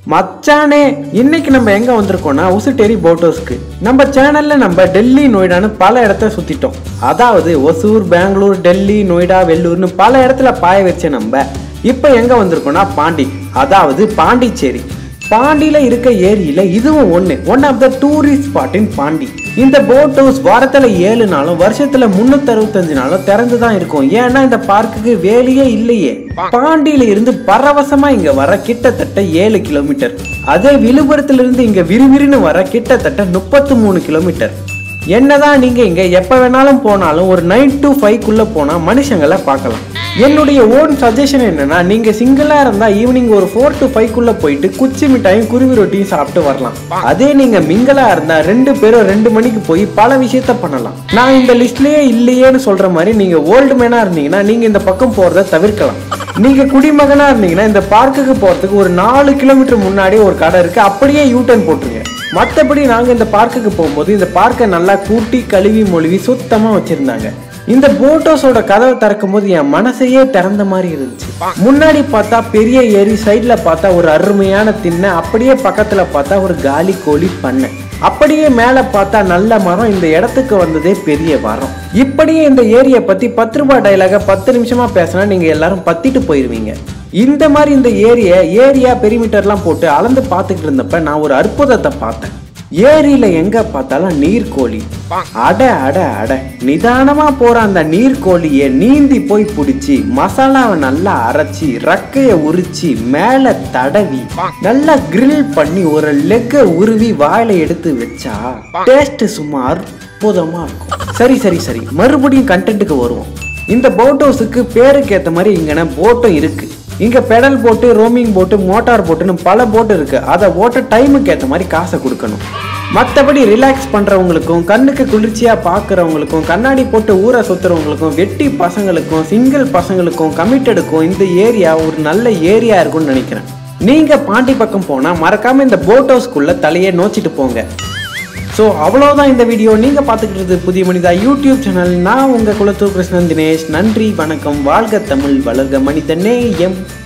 மச்சானே இன்னைக்கு நம்ம எங்க வந்திருக்கோம்னா உசுட்டேரி போட்டோஸ்க்கு நம்ம சேனல்ல நம்ம டெல்லி நொய்டான்னு பல இடத்த சுத்திட்டோம் அதாவது ஒசூர் பெங்களூர் டெல்லி நொய்டா வெள்ளூர்னு பல இடத்துல பாய வச்ச நம்ம இப்போ எங்க வந்திருக்கோம்னா பாண்டி அதாவது பாண்டிச்சேரி பாண்டியில இருக்க ஏரியில இதுவும் ஒண்ணு one of the tourist spot in Pondy இந்த போட் ஹவுஸ் வாரத்துல ஏழு நாளும் வருஷத்துல முன்னூத்தி அறுபத்தஞ்சு நாளும் திறந்து தான் இருக்கும் ஏன்னா இந்த பார்க்குக்கு வேலையே இல்லையே பாண்டியில இருந்து பரவசமா இங்க வர கிட்டத்தட்ட ஏழு கிலோமீட்டர் அதே விழுப்புரத்துல இருந்து இங்க விறுவிறுன்னு வர கிட்டத்தட்ட முப்பத்து மூணு கிலோமீட்டர் என்னதான் நீங்க இங்க எப்ப வேணாலும் போனாலும் ஒரு நைன் டு ஃபைவ் குள்ள போனா மனுஷங்களை பார்க்கலாம் என்னுடைய ஓன் சஜஷன் என்னன்னா நீங்க சிங்கிளா இருந்தா ஈவினிங் ஒரு ஃபோர் டு ஃபைவ் குள்ள போயிட்டு குச்சி மிட்டாயும் குருவி ரொட்டியும் சாப்பிட்டு வரலாம் அதே நீங்க மிங்கிளா இருந்தா ரெண்டு பேரும் ரெண்டு மணிக்கு போய் பல விஷயத்த பண்ணலாம் நான் இந்த லிஸ்ட்லயே இல்லையேன்னு சொல்ற மாதிரி நீங்க ஓல்டு மேனா இருந்தீங்கன்னா நீங்க இந்த பக்கம் போறத தவிர்க்கலாம் நீங்க குடிமகனா இருந்தீங்கன்னா இந்த பார்க்குக்கு போறதுக்கு ஒரு நாலு கிலோமீட்டர் முன்னாடி ஒரு கடை இருக்கு அப்படியே யூ டர்ன் போட்டுருங்க மற்றபடி நாங்கள் இந்த பார்க்குக்கு போகும்போது இந்த பார்க்கை நல்லா கூட்டி கழுவி மொழிவி சுத்தமாக வச்சுருந்தாங்க இந்த போட்டோஸோட கதவை திறக்கும் போது என் மனசையே திறந்த மாதிரி இருந்துச்சு முன்னாடி பார்த்தா பெரிய ஏரி சைடில் பார்த்தா ஒரு அருமையான திண்ணை அப்படியே பக்கத்தில் பார்த்தா ஒரு காலி கோழி பண்ணை அப்படியே மேலே பார்த்தா நல்ல மரம் இந்த இடத்துக்கு வந்ததே பெரிய வரம் இப்படியே இந்த ஏரியை பற்றி பத்து ரூபாய் டைலாக பத்து நிமிஷமா பேசினா நீங்கள் எல்லாரும் பத்திட்டு போயிருவீங்க இந்த மாதிரி இந்த ஏரியை ஏரியா பெரிமீட்டர்லாம் போட்டு அளந்து பார்த்துக்கிட்டு இருந்தப்ப நான் ஒரு அற்புதத்தை பார்த்தேன் ஏரியில எங்க பார்த்தாலும் நீர்க்கோழி அட அட அட நிதானமா போற அந்த நீர்க்கோழியை நீந்தி போய் பிடிச்சி மசாலாவை நல்லா அரைச்சி ரக்கைய உரிச்சு மேல தடவி நல்லா கிரில் பண்ணி ஒரு லெக்க உருவி வாயில எடுத்து வச்சா டேஸ்ட் சும்மா அற்புதமா இருக்கும் சரி சரி சரி மறுபடியும் கண்டென்ட்டுக்கு வருவோம் இந்த போட் ஹவுஸுக்கு பேருக்கு ஏற்ற மாதிரி இங்கன போட்டும் இருக்கு இங்க பெடல் போட்டு ரோமிங் போட்டு மோட்டார் போட்டுன்னு பல போட்டு இருக்கு அதை ஓட்ட டைமுக்கு ஏற்ற மாதிரி காசை கொடுக்கணும் மற்றபடி ரிலாக்ஸ் பண்றவங்களுக்கும் கண்ணுக்கு குளிர்ச்சியா பார்க்குறவங்களுக்கும் கண்ணாடி போட்டு ஊரை சுத்துறவங்களுக்கும் வெட்டி பசங்களுக்கும் சிங்கிள் பசங்களுக்கும் கமிட்டடுக்கும் இந்த ஏரியா ஒரு நல்ல ஏரியா இருக்கும்னு நினைக்கிறேன் நீங்க பாண்டி பக்கம் போனா மறக்காம இந்த போட் ஹவுஸ்க்குள்ள தலையை நோச்சிட்டு போங்க ஸோ அவ்வளோதான் இந்த வீடியோ நீங்கள் பார்த்துக்கிட்டு புதிய மனிதா யூடியூப் சேனல் நான் உங்கள் குலத்தூர் கிருஷ்ணன் தினேஷ் நன்றி வணக்கம் வாழ்க தமிழ் வளர்க மனித நேயம்